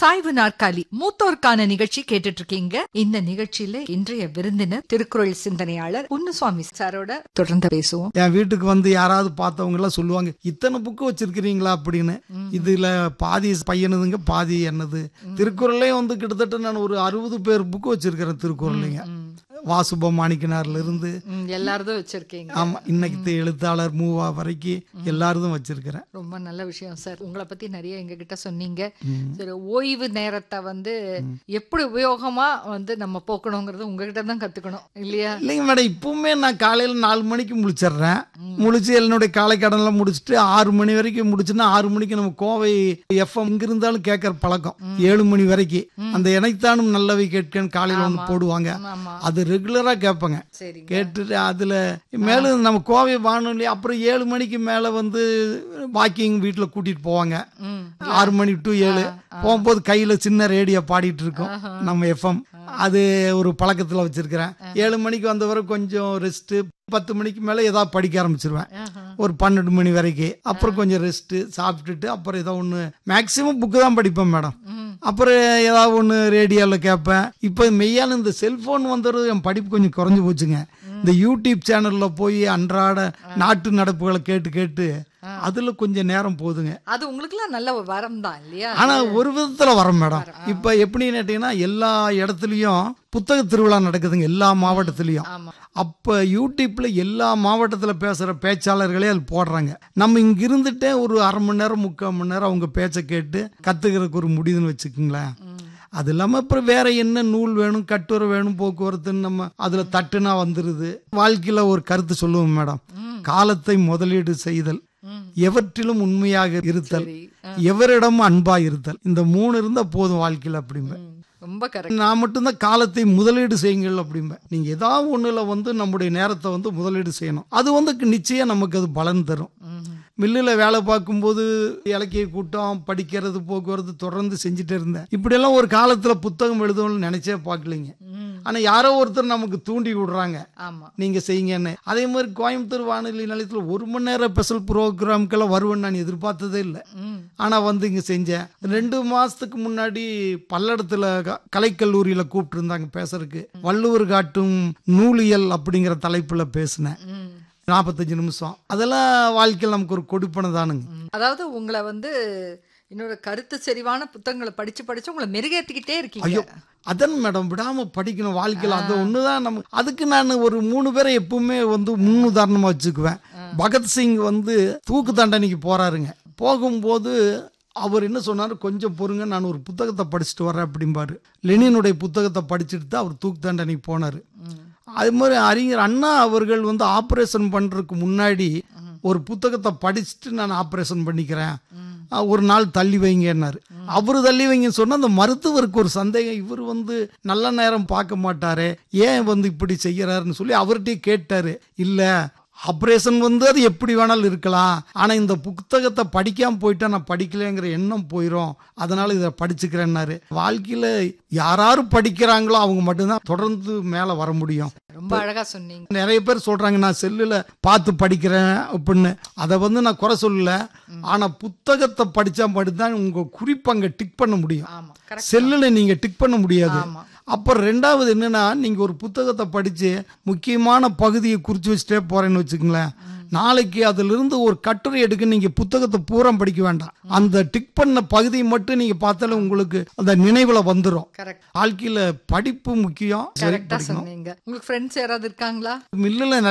சாய்வு நாற்காலி மூத்தோர்க்கான நிகழ்ச்சி கேட்டுட்டு இருக்கீங்க இந்த நிகழ்ச்சியில இன்றைய விருந்தினர் திருக்குறள் சிந்தனையாளர் புன்னுசுவாமி சாரோட தொடர்ந்து பேசுவோம் என் வீட்டுக்கு வந்து யாராவது பார்த்தவங்க எல்லாம் சொல்லுவாங்க இத்தனை புக்கு வச்சிருக்கிறீங்களா அப்படின்னு இதுல பாதி பையனுதுங்க பாதி என்னது திருக்குறளே வந்து கிட்டத்தட்ட நான் ஒரு அறுபது பேர் புக்கு வச்சிருக்கிறேன் திருக்குறளைங்க வாசுப மாணிக்கனார்ல இருந்து ம், எல்லாரதும் வச்சிருக்கீங்க ஆமா இன்னைக்கு எழுத்தாளர் மூவா வரைக்கும் எல்லாரதும் வச்சிருக்கிறேன் ரொம்ப நல்ல விஷயம் சார் உங்களை பத்தி நிறைய எங்க கிட்ட சொன்னீங்க சரி ஓய்வு நேரத்தை வந்து எப்படி உபயோகமா வந்து நம்ம போக்கணுங்கிறது உங்ககிட்ட தான் கத்துக்கணும் இல்லையா இல்லைங்க மேடம் இப்பவுமே நான் காலையில நாலு மணிக்கு முழிச்சிடுறேன் முழிச்சு என்னுடைய காலை கடன்லாம் முடிச்சுட்டு ஆறு மணி வரைக்கும் முடிச்சுன்னா ஆறு மணிக்கு நம்ம கோவை எஃப்எம் இங்க இருந்தாலும் கேட்கற பழக்கம் ஏழு மணி வரைக்கும் அந்த இணைத்தானும் நல்லவை கேட்கன்னு காலையில ஒன்று போடுவாங்க ஆமா அது ரெகுலரா கேட்பேங்க சரிங்க கேட்டுட்டு அதுல மேலும் நம்ம கோவை வானொலி அப்புறம் ஏழு மணிக்கு மேல வந்து வாக்கிங் வீட்டுல கூட்டிட்டு போவாங்க ம் ஆறு மணி டு ஏழு போகும்போது கையில சின்ன ரேடியோ பாடிட்டு இருக்கோம் நம்ம எஃப்எம் அது ஒரு பழக்கத்துல வச்சிருக்கிறேன் ஏழு மணிக்கு வந்தவரை கொஞ்சம் ரெஸ்ட் பத்து மணிக்கு மேல ஏதாவது படிக்க ஆரம்பிச்சிருவேன் ஆஹா. ஒரு பன்னெண்டு மணி வரைக்கும் அப்புறம் கொஞ்சம் ரெஸ்ட் சாப்பிட்டுட்டு அப்புறம் ஏதோ ஒன்று மேக்சிமம் புக்கு தான் படிப்பேன் மேடம் ம். அப்புறம் ஏதாவது ஒன்று ரேடியோவில் கேட்பேன் இப்போ மெய்யான இந்த செல்ஃபோன் வந்தது என் படிப்பு கொஞ்சம் குறைஞ்சு போச்சுங்க இந்த யூடியூப் சேனலில் போய் அன்றாட நாட்டு நடப்புகளை கேட்டு கேட்டு அதில் கொஞ்சம் நேரம் போகுதுங்க அது உங்களுக்குலாம் நல்ல ஒரு வரம் தான் இல்லையா ஆனா ஒரு விதத்துல வரோம் மேடம் இப்ப எப்படின்னு கேட்டீங்கன்னா எல்லா இடத்துலயும் புத்தக திருவிழா நடக்குதுங்க எல்லா மாவட்டத்திலயும் ஆமா அப்ப யூடியூப்ல எல்லா மாவட்டத்துல பேசுற பேச்சாளர்களே அது போடுறாங்க நம்ம இங்க இருந்துட்டே ஒரு அரை மணி நேரம் முக்கால் மணி நேரம் அவங்க பேச்சை கேட்டு கத்துக்கிறதுக்கு ஒரு முடியுதுன்னு வச்சுக்கோங்களேன் அது இல்லாம அப்புறம் வேற என்ன நூல் வேணும் கட்டுரை வேணும் போக்குவரத்துன்னு நம்ம அதுல தட்டுனா வந்துருது வாழ்க்கையில ஒரு கருத்து சொல்லுவோம் மேடம் காலத்தை முதலீடு செய்தல் ம். எவற்றிலும் உண்மையாக இருத்தல் சரி எவரிடமும் அன்பா இருத்தல் இந்த மூணு இருந்தா போதும் வாழ்க்கையில அப்படிம்பேன் ம். ரொம்ப கரெக்ட் நான் மட்டும்தான் காலத்தை முதலீடு செய்யுங்கள் அப்படிம்பேன் நீங்க ஏதாவது ஒண்ணுல வந்து நம்முடைய நேரத்தை வந்து முதலீடு செய்யணும் அது வந்து நிச்சயம் நமக்கு அது பலன் தரும் மில்லில் வேலை பார்க்கும்போது இலக்கிய கூட்டம் படிக்கிறது போக்குவரத்து தொடர்ந்து செஞ்சுட்டே இருந்தேன் இப்படியெல்லாம் ஒரு காலத்துல புத்தகம் எழுதணும்னு நினைச்சே பார்க்கலைங்க ஆனா யாரோ ஒருத்தர் நமக்கு தூண்டி விடுறாங்க ஆமா நீங்க செய்யுங்கன்னு அதே மாதிரி கோயம்புத்தூர் வானொலி நிலையத்தில் ஒரு மணி நேரம் ஸ்பெஷல் ப்ரோக்ராம்க்கெல்லாம் வருவேன்னு நான் எதிர்பார்த்ததே இல்லை ம் ஆனா வந்து இங்க செஞ்சேன் ரெண்டு மாசத்துக்கு முன்னாடி பல்லடத்துல க- கலைக்கல்லூரியில கூப்பிட்டு இருந்தாங்க பேசுறதுக்கு வள்ளுவர் காட்டும் நூலியல் அப்படிங்கிற தலைப்புல பேசினேன் ம் நாற்பத்தஞ்சு நிமிஷம் அதெல்லாம் வாழ்க்கையில் நமக்கு ஒரு கொடுப்பனை தானுங்க ம். அதாவது உங்களை வந்து இன்னொரு கருத்து செறிவான புத்தகங்களை படிச்சு படிச்சு உங்களை மெருகேத்திக்கிட்டே இருக்கீங்க ஐயோ அதான் மேடம் விடாம படிக்கணும் வாழ்க்கையில் அது ஒண்ணுதான் நம்ம அதுக்கு நான் ஒரு மூணு பேரை எப்பவுமே வந்து முன்னுதாரணமா வச்சுக்குவேன் பகத்சிங் வந்து தூக்கு தண்டனைக்கு போறாருங்க போகும்போது அவர் என்ன சொன்னாரு கொஞ்சம் பொறுங்க நான் ஒரு புத்தகத்தை படிச்சுட்டு வரேன் அப்படிம்பாரு லெனினுடைய புத்தகத்தை படிச்சுட்டு தான் அவர் தூக்கு தண்டனைக்கு போனாரு அது மாதிரி அறிஞர் அண்ணா அவர்கள் வந்து ஆபரேஷன் பண்றதுக்கு முன்னாடி ஒரு புத்தகத்தை படிச்சுட்டு நான் ஆபரேஷன் பண்ணிக்கிறேன் அஹ் ஒரு நாள் தள்ளி வைங்கன்னாரு அவரு தள்ளி வைங்கன்னு சொன்னா அந்த மருத்துவருக்கு ஒரு சந்தேகம் இவர் வந்து நல்ல நேரம் பார்க்க மாட்டாரே ஏன் வந்து இப்படி செய்யறாருன்னு சொல்லி அவர்கிட்டயே கேட்டாரு இல்ல ஆப்ரேஷன் வந்து அது எப்படி வேணாலும் இருக்கலாம் ஆனா இந்த புத்தகத்தை படிக்காம போயிட்டா நான் படிக்கலைங்கிற எண்ணம் போயிடும் அதனால இதை படிச்சுக்கிறேன்னாரு வாழ்க்கையில யாராரு படிக்கிறாங்களோ அவங்க மட்டும்தான் தொடர்ந்து மேல வர முடியும் ரொம்ப அழகா சொன்னீங்க நிறைய பேர் சொல்றாங்க நான் செல்லுல பார்த்து படிக்கிறேன் அப்படின்னு அதை வந்து நான் குறை சொல்லல ஆனா புத்தகத்தை படிச்சா மட்டும்தான் உங்க குறிப்பு அங்க டிக் பண்ண முடியும் ஆமா கரெக்ட் செல்லுல நீங்க டிக் பண்ண முடியாது ஆமா அப்புறம் ரெண்டாவது என்னன்னா நீங்க ஒரு புத்தகத்தை படிச்சு முக்கியமான பகுதியை குறிச்சு வச்சுட்டே போறேன்னு வச்சுக்கோங்களேன் நாளைக்கு அதுல இருந்து ஒரு கட்டுரை எடுக்க நீங்க புத்தகத்தை பூரா படிக்க வேண்டாம் அந்த டிக் பண்ண பகுதியை மட்டும் நீங்க பார்த்தாலே உங்களுக்கு அந்த நினைவுல வந்துடும் கரெக்ட் வாழ்க்கையில படிப்பு முக்கியம் சரி கரெக்டா படிக்கணும் சொன்னீங்க உங்களுக்கு ஃப்ரெண்ட்ஸ் யாராவது இருக்காங்களா மில்லில்